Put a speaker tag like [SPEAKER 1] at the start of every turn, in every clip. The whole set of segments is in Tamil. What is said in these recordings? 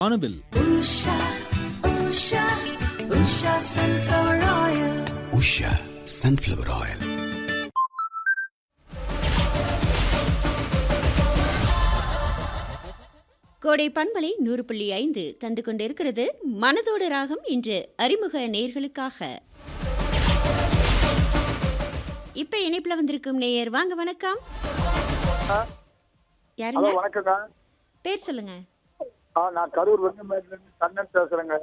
[SPEAKER 1] வானவில்
[SPEAKER 2] Usha, Usha, Usha sunflower oil.
[SPEAKER 3] Usha sunflower oil
[SPEAKER 4] கோடை பண்பலை நூறு புள்ளி ஐந்து தந்து கொண்டிருக்கிறது மனதோடு ராகம் இன்று அறிமுக நேயர்களுக்காக இப்ப இணைப்புல வந்திருக்கும் நேயர் வாங்க வணக்கம்
[SPEAKER 5] ஹலோ
[SPEAKER 4] யாருங்க
[SPEAKER 5] வணக்கங்க
[SPEAKER 4] பேர் சொல்லுங்க
[SPEAKER 5] ஆ நான் கரூர் வெங்கமேட்லேருந்து கண்ணன் பேசுறேங்க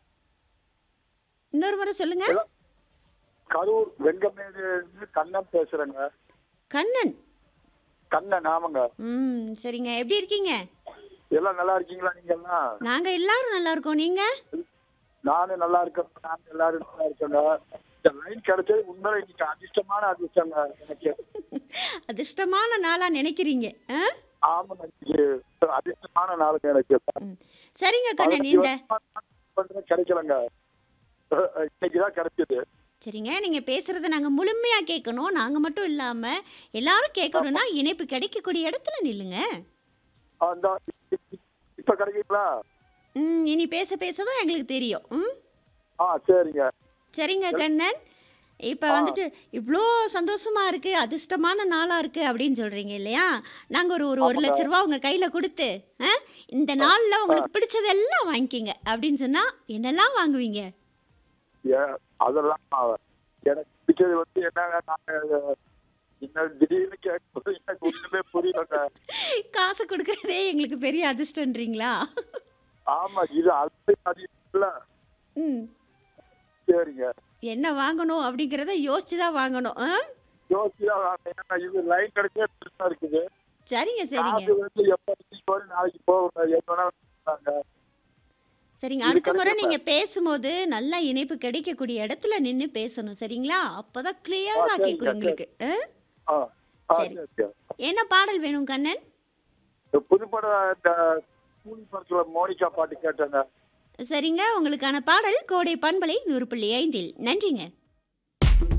[SPEAKER 4] இன்னொரு முறை சொல்லுங்க
[SPEAKER 5] கரூர் வெங்கமேடு கண்ணன் பேசுறேங்க
[SPEAKER 4] கண்ணன்
[SPEAKER 5] கண்ணன் ஆமாங்க
[SPEAKER 4] ம் சரிங்க எப்படி இருக்கீங்க
[SPEAKER 5] எல்லாம் நல்லா இருக்கீங்களா நீங்க எல்லாம்
[SPEAKER 4] நாங்க எல்லாரும் நல்லா இருக்கோம் நீங்க
[SPEAKER 5] நானும் நல்லா இருக்கேன் நானும் எல்லாரும் நல்லா இருக்கேங்க இந்த லைன் கிடைச்சது உண்மையில இன்னைக்கு அதிர்ஷ்டமான அதிர்ஷ்டங்க எனக்கு
[SPEAKER 4] அதிர்ஷ்டமான நாளா நினைக்கிறீங்க ஆ?
[SPEAKER 5] ஆமாங்க இன்னைக்கு அதிர்ஷ்டமான நாளுங்க எனக்கு
[SPEAKER 4] ம். சரிங்க கண்ணன் இந்த
[SPEAKER 5] பண்றது கிடைக்கலங்க இன்னைக்கு தான் கிடைச்சது
[SPEAKER 4] சரிங்க நீங்க பேசுறத நாங்க முழுமையா கேட்கணும் நாங்க மட்டும் இல்லாம எல்லாரும் கேட்கணும்னா இணைப்பு கிடைக்கக்கூடிய இடத்துல நில்லுங்க
[SPEAKER 5] அந்த இப்ப கிடைக்குங்களா
[SPEAKER 4] ம் இனி பேச பேச தான் எங்களுக்கு தெரியும் ம்
[SPEAKER 5] ஆ சரிங்க
[SPEAKER 4] சரிங்க கண்ணன் இப்போ வந்துட்டு இவ்வளோ சந்தோஷமா இருக்கு அதிர்ஷ்டமான நாளா இருக்கு அப்படின்னு சொல்றீங்க இல்லையா நாங்க ஒரு ஒரு ஒரு லட்ச ரூபா உங்க கையில கொடுத்து ஆ, இந்த நாள்ல உங்களுக்கு பிடிச்சதெல்லாம் வாங்கிக்கிங்க அப்படின்னு சொன்னா என்னெல்லாம் வாங்குவீங்க
[SPEAKER 5] ஏ- அதெல்லாம் எனக்கு பிடிச்சது வந்து என்னங்க நாங்க என்ன திடீர்னு கேட்கும்போது எனக்கு ஒண்ணுமே புரியலங்க
[SPEAKER 4] காசு கொடுக்கறதே எங்களுக்கு பெரிய அதிர்ஷ்டன்றீங்களா
[SPEAKER 5] ஆமா இது அது அது இல்ல
[SPEAKER 4] ம்
[SPEAKER 5] சரிங்க
[SPEAKER 4] என்ன வாங்கணும் அப்படிங்கிறத யோசிச்சு தான் வாங்கணும் ஆ?
[SPEAKER 5] யோசிச்சுதான் வாங்க. ஏன்னா இது லைன் கிடைச்சே பெருசா இருக்குது
[SPEAKER 4] சரிங்க சரிங்க
[SPEAKER 5] அது வந்து எப்ப இன்னைக்கு வரும் நாளைக்கு போகும் எப்ப வேணாலும் சொல்றாங்க.
[SPEAKER 4] சரிங்க
[SPEAKER 5] இது
[SPEAKER 4] அடுத்த முறை
[SPEAKER 5] கிடைக்கும்
[SPEAKER 4] நீங்க பேசும்போது நல்ல இணைப்பு கிடைக்கக்கூடிய இடத்துல நின்னு பேசணும் சரிங்களா அப்பதான் கிளியரா
[SPEAKER 5] ஆ, சரிங்க,
[SPEAKER 4] கேட்கும் எங்களுக்கு ஆ?
[SPEAKER 5] ஆ ஆ,
[SPEAKER 4] சரி.
[SPEAKER 5] சரி, சரி.
[SPEAKER 4] என்ன பாடல் வேணும் கண்ணன்
[SPEAKER 5] இந்த புதுப்படம் இந்த கூலி படத்துல மோனிகா பாட்டு கேட்டேங்க
[SPEAKER 4] சரிங்க உங்களுக்கான பாடல் கோடை பண்பலை நூறு புள்ளி ஐந்தில் நன்றிங்க